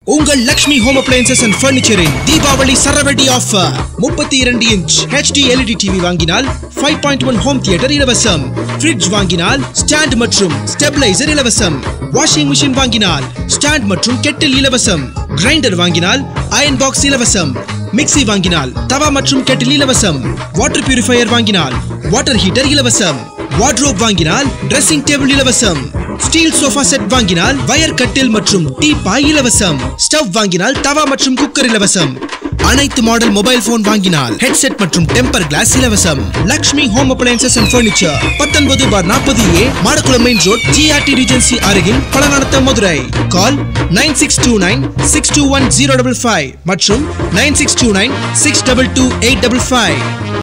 உங்கள் Lakshmi home appliances and ஃபர்னிச்சரின் தீபாவளி சரவெடி ஆஃபர் முப்பத்தி இரண்டு இன்ச் ஹெச்டி எல்இடி டிவி வாங்கினால் five point one home theatre இலவசம் ஃப்ரிட்ஜ் வாங்கினால் ஸ்டாண்ட் மற்றும் ஸ்டெபிளைசர் இலவசம் வாஷிங் மிஷின் வாங்கினால் ஸ்டாண்ட் மற்றும் கெட்டில் இலவசம் கிரைண்டர் வாங்கினால் அயன் பாக்ஸ் இலவசம் மிக்ஸி வாங்கினால் தவா மற்றும் கெட்டில் இலவசம் வாட்டர் பியூரிஃபையர் வாங்கினால் வாட்டர் ஹீட்டர் இலவசம் வார்ட்ரோப் வாங்கினால் ட்ரெஸ்ஸிங் டேபிள் இலவசம் ஸ்டீல் சோஃபா செட் வாங்கினால் வயர் கட்டில் மற்றும் டீ பாய் இலவசம் ஸ்டவ் வாங்கினால் தவா மற்றும் குக்கர் இலவசம் அனைத்து மாடல் மொபைல் போன் வாங்கினால் ஹெட்செட் மற்றும் டெம்பர் கிளாஸ் இலவசம் Lakshmi home appliances and furniture பத்தொன்பது பார் நாற்பது A Madakulam main road GRT Regency அருகில் பழநடத்த Madurai call nine six two nine six two one zero double five மற்றும் nine six two nine six double two eight double five